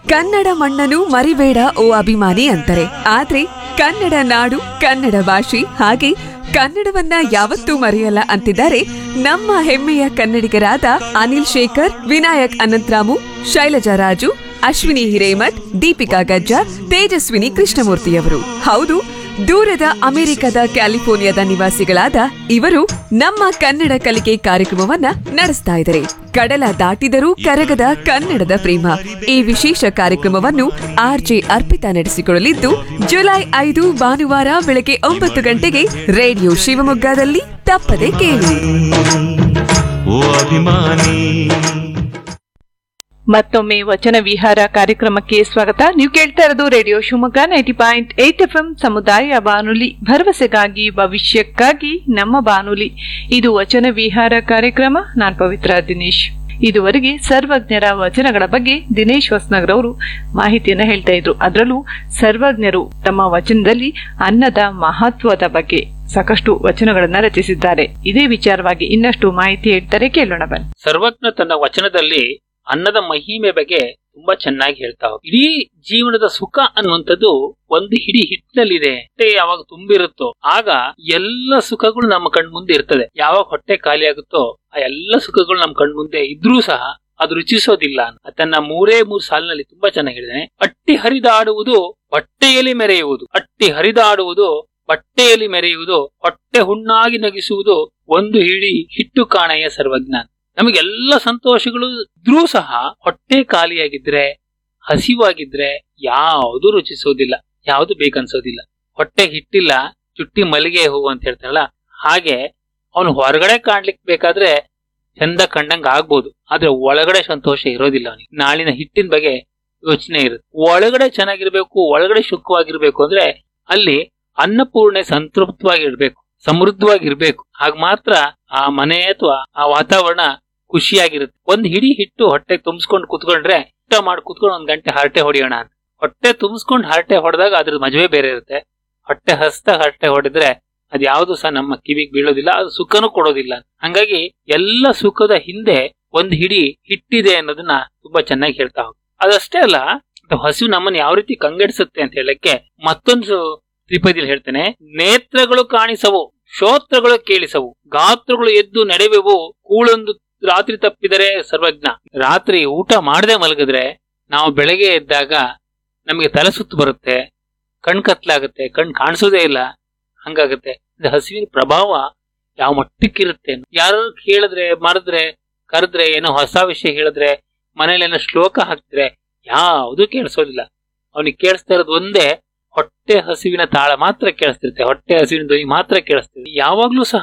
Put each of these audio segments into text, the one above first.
ಕನ್ನಡ ಮಣ್ಣನು ಮರಿಬೇಡ ಓ ಅಭಿಮಾನಿ ಅಂತಾರೆ ಆದ್ರೆ ಕನ್ನಡ ನಾಡು ಕನ್ನಡ ಭಾಷೆ ಹಾಗೆ ಕನ್ನಡವನ್ನ ಯಾವತ್ತೂ ಮರೆಯಲ್ಲ ಅಂತಿದ್ದಾರೆ ನಮ್ಮ ಹೆಮ್ಮೆಯ ಕನ್ನಡಿಗರಾದ ಅನಿಲ್ ಶೇಖರ್ ವಿನಾಯಕ್ ಅನಂತರಾಮು ಶೈಲಜಾ ರಾಜು ಅಶ್ವಿನಿ ಹಿರೇಮಠ್ ದೀಪಿಕಾ ಗಜ್ಜಾರ್ ತೇಜಸ್ವಿನಿ ಕೃಷ್ಣಮೂರ್ತಿಯವರು ಹೌದು ದೂರದ ಅಮೆರಿಕದ ಕ್ಯಾಲಿಫೋರ್ನಿಯಾದ ನಿವಾಸಿಗಳಾದ ಇವರು ನಮ್ಮ ಕನ್ನಡ ಕಲಿಕೆ ಕಾರ್ಯಕ್ರಮವನ್ನ ನಡೆಸ್ತಾ ಇದ್ದಾರೆ ಕಡಲ ದಾಟಿದರೂ ಕರಗದ ಕನ್ನಡದ ಪ್ರೇಮ ಈ ವಿಶೇಷ ಕಾರ್ಯಕ್ರಮವನ್ನು ಆರ್ಜೆ ಅರ್ಪಿತಾ ನಡೆಸಿಕೊಳ್ಳಲಿದ್ದು ಜುಲೈ ಐದು ಭಾನುವಾರ ಬೆಳಗ್ಗೆ ಒಂಬತ್ತು ಗಂಟೆಗೆ ರೇಡಿಯೋ ಶಿವಮೊಗ್ಗದಲ್ಲಿ ತಪ್ಪದೆ ಕೇಳಿ ಓ ಅಭಿಮಾನಿ ಮತ್ತೊಮ್ಮೆ ವಚನ ವಿಹಾರ ಕಾರ್ಯಕ್ರಮಕ್ಕೆ ಸ್ವಾಗತ ನೀವು ಕೇಳ್ತಾ ಇರೋದು radio Shivamogga ninety point eight F ಸಮುದಾಯ ಬಾನುಲಿ ಭರವಸೆಗಾಗಿ ಭವಿಷ್ಯಕ್ಕಾಗಿ ನಮ್ಮ ಬಾನುಲಿ ಇದು ವಚನ ವಿಹಾರ ಕಾರ್ಯಕ್ರಮ ನಾನ್ ಪವಿತ್ರ ದಿನೇಶ್ ಇದುವರೆಗೆ ಸರ್ವಜ್ಞರ ವಚನಗಳ ಬಗ್ಗೆ ದಿನೇಶ್ ಹೊಸ್ನಗರ್ ಅವರು ಮಾಹಿತಿಯನ್ನ ಹೇಳ್ತಾ ಇದ್ರು ಅದರಲ್ಲೂ ಸರ್ವಜ್ಞರು ತಮ್ಮ ವಚನದಲ್ಲಿ ಅನ್ನದ ಮಹತ್ವದ ಬಗ್ಗೆ ಸಾಕಷ್ಟು ವಚನಗಳನ್ನ ರಚಿಸಿದ್ದಾರೆ ಇದೇ ವಿಚಾರವಾಗಿ ಇನ್ನಷ್ಟು ಮಾಹಿತಿ ಹೇಳ್ತಾರೆ ಕೇಳೋಣ ಬನ್ನಿ ಸರ್ವಜ್ಞ ತನ್ನ ವಚನದಲ್ಲಿ ಅನ್ನದ ಮಹಿಮೆ ಬಗ್ಗೆ ತುಂಬಾ ಚೆನ್ನಾಗಿ ಹೇಳ್ತಾ ಹೋಗ್ ಇಡೀ ಜೀವನದ ಸುಖ ಅನ್ನುವಂಥದ್ದು ಒಂದು ಹಿಡಿ ಹಿಟ್ಟಿನಲ್ಲಿದೆ ಹೊಟ್ಟೆ ಯಾವಾಗ ತುಂಬಿರುತ್ತೋ ಆಗ ಎಲ್ಲ ಸುಖಗಳು ನಮ್ಮ ಕಣ್ ಮುಂದೆ ಇರ್ತದೆ ಯಾವಾಗ ಹೊಟ್ಟೆ ಖಾಲಿ ಆಗುತ್ತೋ ಆ ಎಲ್ಲ ಸುಖಗಳು ನಮ್ಮ ಕಣ್ ಮುಂದೆ ಇದ್ರೂ ಸಹ ಅದು ರುಚಿಸೋದಿಲ್ಲ ಅಂತ. ತನ್ನ ಮೂರೇ ಮೂರು ಸಾಲಿನಲ್ಲಿ ತುಂಬಾ ಚೆನ್ನಾಗಿ ಹೇಳಿದಾನೆ ಅಟ್ಟಿ ಹರಿದಾಡುವುದು ಹೊಟ್ಟೆಯಲ್ಲಿ ಮೆರೆಯುವುದು ಅಟ್ಟಿ ಹರಿದಾಡುವುದು ಬಟ್ಟೆಯಲ್ಲಿ ಮೆರೆಯುವುದು ಹೊಟ್ಟೆ ಹುಣ್ಣಾಗಿ ನಗಿಸುವುದು ಒಂದು ಹಿಡಿ ಹಿಟ್ಟು ಕಾಣೆಯ ಸರ್ವಜ್ಞ ನಮಗೆಲ್ಲ ಸಂತೋಷಗಳು ಇದ್ರೂ ಸಹ ಹೊಟ್ಟೆ ಖಾಲಿಯಾಗಿದ್ರೆ ಹಸಿವಾಗಿದ್ರೆ ಯಾವುದು ರುಚಿಸೋದಿಲ್ಲ ಯಾವುದು ಬೇಕನ್ಸೋದಿಲ್ಲ ಹೊಟ್ಟೆ ಹಿಟ್ಟಿಲ್ಲ ಚುಟ್ಟಿ ಮಲ್ಲಿಗೆ ಹೂವು ಅಂತ ಹೇಳ್ತಾರಲ್ಲ ಹಾಗೆ ಅವನು ಹೊರಗಡೆ ಕಾಣ್ಲಿಕ್ಕೆ ಬೇಕಾದ್ರೆ ಚಂದ ಕಂಡಂಗ ಆಗ್ಬೋದು ಆದ್ರೆ ಒಳಗಡೆ ಸಂತೋಷ ಇರೋದಿಲ್ಲ ಅವನಿಗೆ ನಾಳಿನ ಹಿಟ್ಟಿನ ಬಗ್ಗೆ ಯೋಚನೆ ಇರುತ್ತೆ ಒಳಗಡೆ ಚೆನ್ನಾಗಿರ್ಬೇಕು ಒಳಗಡೆ ಸುಖವಾಗಿರ್ಬೇಕು ಅಂದ್ರೆ ಅಲ್ಲಿ ಅನ್ನಪೂರ್ಣೆ ಸಂತೃಪ್ತವಾಗಿರ್ಬೇಕು ಸಮೃದ್ಧವಾಗಿರ್ಬೇಕು ಹಾಗ ಮಾತ್ರ ಆ ಮನೆ ಅಥವಾ ಆ ವಾತಾವರಣ ಖುಷಿಯಾಗಿರುತ್ತೆ ಒಂದ್ ಹಿಡಿ ಹಿಟ್ಟು ಹೊಟ್ಟೆ ತುಂಬಿಸ್ಕೊಂಡು ಕುತ್ಕೊಂಡ್ರೆ ಊಟ ಮಾಡಿ ಕುತ್ಕೊಂಡು ಒಂದ್ ಗಂಟೆ ಹರಟೆ ಹೊಡೆಯೋಣ ಅಂತ ಹೊಟ್ಟೆ ತುಂಬಿಸ್ಕೊಂಡು ಹರಟೆ ಹೊಡೆದಾಗ ಅದ್ರ ಮಜವೆ ಬೇರೆ ಇರುತ್ತೆ ಹೊಟ್ಟೆ ಹಸ್ತ ಹರಟೆ ಹೊಡೆದ್ರೆ ಅದ್ ಯಾವ್ದು ಸಹ ನಮ್ಮ ಕಿವಿಗೆ ಬೀಳೋದಿಲ್ಲ ಅದು ಸುಖನೂ ಕೊಡೋದಿಲ್ಲ ಹಂಗಾಗಿ ಎಲ್ಲ ಸುಖದ ಹಿಂದೆ ಒಂದ್ ಹಿಡಿ ಹಿಟ್ಟಿದೆ ಅನ್ನೋದನ್ನ ತುಂಬಾ ಚೆನ್ನಾಗಿ ಹೇಳ್ತಾ ಹೋಗಿ ಅದಷ್ಟೇ ಅಲ್ಲ ಹಸಿವು ನಮ್ಮನ್ನ ಯಾವ ರೀತಿ ಕಂಗೆಡಿಸುತ್ತೆ ಅಂತ ಹೇಳಕ್ಕೆ ಮತ್ತೊಂದು ತ್ರಿಪದಿಯಲ್ಲಿ ಹೇಳ್ತೇನೆ ನೇತ್ರಗಳು ಕಾಣಿಸವು ಶ್ರೋತ್ರಗಳು ಕೇಳಿಸವು ಗಾತ್ರಗಳು ಎದ್ದು ನಡೆವೆವು ಕೂಳೊಂದು ರಾತ್ರಿ ತಪ್ಪಿದರೆ ಸರ್ವಜ್ಞ ರಾತ್ರಿ ಊಟ ಮಾಡದೆ ಮಲಗಿದ್ರೆ ನಾವು ಬೆಳಗ್ಗೆ ಎದ್ದಾಗ ನಮಗೆ ತಲೆ ಸುತ್ತು ಬರುತ್ತೆ ಕಣ್ ಕತ್ಲಾಗುತ್ತೆ ಕಣ್ ಕಾಣಿಸೋದೇ ಇಲ್ಲ ಹಂಗಾಗುತ್ತೆ ಇದು ಹಸಿವಿನ ಪ್ರಭಾವ ಯಾವ ಮಟ್ಟಕ್ಕಿರುತ್ತೆ ಯಾರು ಕೇಳಿದ್ರೆ ಮರೆದ್ರೆ ಕರೆದ್ರೆ ಏನೋ ಹೊಸ ವಿಷಯ ಹೇಳಿದ್ರೆ ಮನೇಲಿ ಏನೋ ಶ್ಲೋಕ ಹಾಕ್ತಿದ್ರೆ ಯಾವುದು ಕೇಳಿಸೋದಿಲ್ಲ ಅವನಿಗೆ ಕೇಳಿಸ್ತಾ ಇರೋದು ಒಂದೇ ಹೊಟ್ಟೆ ಹಸಿವಿನ ತಾಳ ಮಾತ್ರ ಕೇಳಿಸ್ತಿರುತ್ತೆ ಹೊಟ್ಟೆ ಹಸಿವಿನ ಧ್ವನಿ ಮಾತ್ರ ಕೇಳಿಸ್ತಿರುತ್ತೆ ಯಾವಾಗ್ಲೂ ಸಹ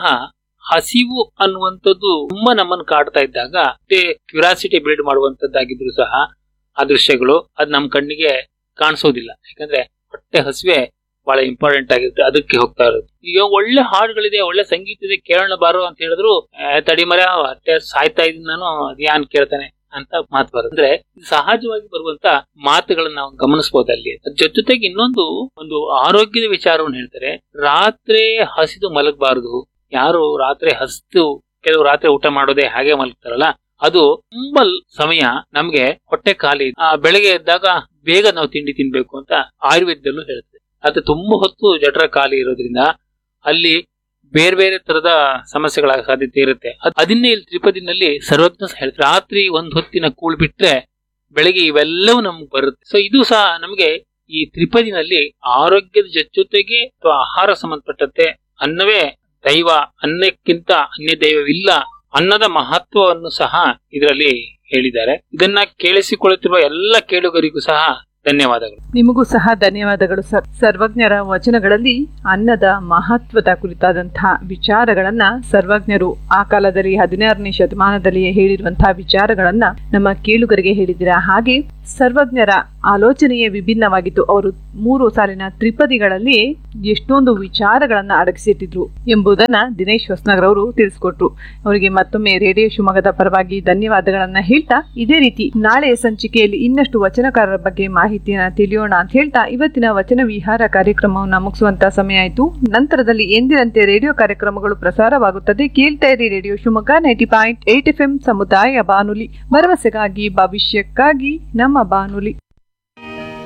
ಹಸಿವು ಅನ್ನುವಂಥದ್ದು ತುಂಬಾ ನಮ್ಮನ್ನು ಕಾಡ್ತಾ ಇದ್ದಾಗ ಕ್ಯೂರಾಸಿಟಿ ಬಿಲ್ಡ್ ಮಾಡುವಂತದ್ದಾಗಿದ್ರು ಸಹ ಆ ದೃಶ್ಯಗಳು ಅದ್ ನಮ್ಮ ಕಣ್ಣಿಗೆ ಕಾಣಿಸೋದಿಲ್ಲ ಯಾಕಂದ್ರೆ ಹೊಟ್ಟೆ ಹಸಿವೆ ಬಹಳ ಇಂಪಾರ್ಟೆಂಟ್ ಆಗಿರುತ್ತೆ ಅದಕ್ಕೆ ಹೋಗ್ತಾ ಇರೋದು ಈಗ ಒಳ್ಳೆ ಹಾಡುಗಳಿದೆ ಒಳ್ಳೆ ಸಂಗೀತ ಇದೆ ಕೇಳೋಣ ಬಾರೋ ಅಂತ ಹೇಳಿದ್ರು "ಏ, ತಡಿ ಮರ ಹೊಟ್ಟೆ ಸಾಯ್ತಾ ಇದೀನಿ ನಾನು ಅದ್ಯಾನ್ ಕೇಳ್ತಾನೆ ಅಂತ ಮಾತು ಬರುತ್ತೆ ಅಂದ್ರೆ ಇದು ಸಹಜವಾಗಿ ಬರುವಂತ ಮಾತುಗಳನ್ನ ನಾವು ಗಮನಿಸಬಹುದು ಅಲ್ಲಿ ಅದ್ರ ಜೊತೆಗೆ ಇನ್ನೊಂದು ಒಂದು ಆರೋಗ್ಯದ ವಿಚಾರವನ್ನು ಹೇಳ್ತಾರೆ ರಾತ್ರಿ ಹಸಿದು ಮಲಗಬಾರದು ಯಾರು ರಾತ್ರಿ ಹಸಿದು ಕೆಲವು ರಾತ್ರಿ ಊಟ ಮಾಡೋದೇ ಹಾಗೆ ಮಲಗ್ತಾರಲ್ಲ ಅದು ತುಂಬಾ ಸಮಯ ನಮ್ಗೆ ಹೊಟ್ಟೆ ಖಾಲಿ ಆ ಬೆಳಗ್ಗೆ ಎದ್ದಾಗ ಬೇಗ ನಾವು ತಿಂಡಿ ತಿನ್ಬೇಕು ಅಂತ ಆಯುರ್ವೇದದಲ್ಲೂ ಹೇಳ್ತದೆ ಅದು ತುಂಬಾ ಹೊತ್ತು ಜಠರ ಖಾಲಿ ಇರೋದ್ರಿಂದ ಅಲ್ಲಿ ಬೇರೆ ಬೇರೆ ತರದ ಸಮಸ್ಯೆಗಳಾಗ ಸಾಧ್ಯತೆ ಇರುತ್ತೆ ಅದ್- ಅದನ್ನೇ ಇಲ್ಲಿ ತ್ರಿಪದಿನಲ್ಲಿ ಸರ್ವಜ್ಞ ಸಹ ಹೇಳ್ತಾರೆ ರಾತ್ರಿ ಒಂದ್ ಹೊತ್ತಿನ ಕೂಳ್ ಬಿಟ್ರೆ ಬೆಳಗ್ಗೆ ಇವೆಲ್ಲವೂ ನಮ್ಗೆ ಬರುತ್ತೆ ಸೊ ಇದು ಸಹ ನಮಗೆ ಈ ತ್ರಿಪದಿನಲ್ಲಿ ಆರೋಗ್ಯದ ಜೊ- ಜೊತೆಗೆ ಅಥವಾ ಆಹಾರ ಸಂಬಂಧಪಟ್ಟಂತೆ ಅನ್ನವೇ ದೈವ ಅನ್ನಕ್ಕಿಂತ ಅನ್ಯ ದೈವವಿಲ್ಲ ಅನ್ನದ ಮಹತ್ವವನ್ನು ಸಹ ಇದರಲ್ಲಿ ಹೇಳಿದ್ದಾರೆ ಇದನ್ನ ಕೇಳಿಸಿಕೊಳ್ಳುತ್ತಿರುವ ಎಲ್ಲ ಕೇಳುಗರಿಗೂ ಸಹ ಧನ್ಯವಾದಗಳು ನಿಮಗೂ ಸಹ ಧನ್ಯವಾದಗಳು ಸರ್ ಸರ್ವಜ್ಞರ ವಚನಗಳಲ್ಲಿ ಅನ್ನದ ಮಹತ್ವದ ಕುರಿತಾದಂತಹ ವಿಚಾರಗಳನ್ನ ಸರ್ವಜ್ಞರು ಆ ಕಾಲದಲ್ಲಿ ಹದಿನಾರನೇ ಶತಮಾನದಲ್ಲಿ ಹೇಳಿರುವಂತಹ ವಿಚಾರಗಳನ್ನ ನಮ್ಮ ಕೇಳುಗರಿಗೆ ಹೇಳಿದ್ದೀರಾ ಹಾಗೆ ಸರ್ವಜ್ಞರ ಆಲೋಚನೆಯೇ ವಿಭಿನ್ನವಾಗಿತ್ತು ಅವರು ಮೂರು ಸಾಲಿನ ತ್ರಿಪದಿಗಳಲ್ಲಿ ಎಷ್ಟೊಂದು ವಿಚಾರಗಳನ್ನ ಅಡಗಿಸಿಟ್ಟಿದ್ರು ಎಂಬುದನ್ನ ದಿನೇಶ್ ಹೊಸ್ನಗರ್ ಅವರು ತಿಳಿಸ್ಕೊಟ್ರು ಅವರಿಗೆ ಮತ್ತೊಮ್ಮೆ ರೇಡಿಯೋ ಶಿವಮೊಗ್ಗದ ಪರವಾಗಿ ಧನ್ಯವಾದಗಳನ್ನ ಹೇಳ್ತಾ ಇದೇ ರೀತಿ ನಾಳೆಯ ಸಂಚಿಕೆಯಲ್ಲಿ ಇನ್ನಷ್ಟು ವಚನಕಾರರ ಬಗ್ಗೆ ಮಾಹಿತಿಯನ್ನ ತಿಳಿಯೋಣ ಅಂತ ಹೇಳ್ತಾ ಇವತ್ತಿನ ವಚನ ವಿಹಾರ ಕಾರ್ಯಕ್ರಮವನ್ನ ಮುಗಿಸುವಂತ ಸಮಯ ಆಯಿತು ನಂತರದಲ್ಲಿ ಎಂದಿನಂತೆ ರೇಡಿಯೋ ಕಾರ್ಯಕ್ರಮಗಳು ಪ್ರಸಾರವಾಗುತ್ತದೆ ಕೇಳ್ತಾ ಇರಿ radio Shivamogga ninety point eight F ಸಮುದಾಯ ಬಾನುಲಿ ಭರವಸೆಗಾಗಿ ಭವಿಷ್ಯಕ್ಕಾಗಿ ನಮ್ಮ ಬಾನುಲಿ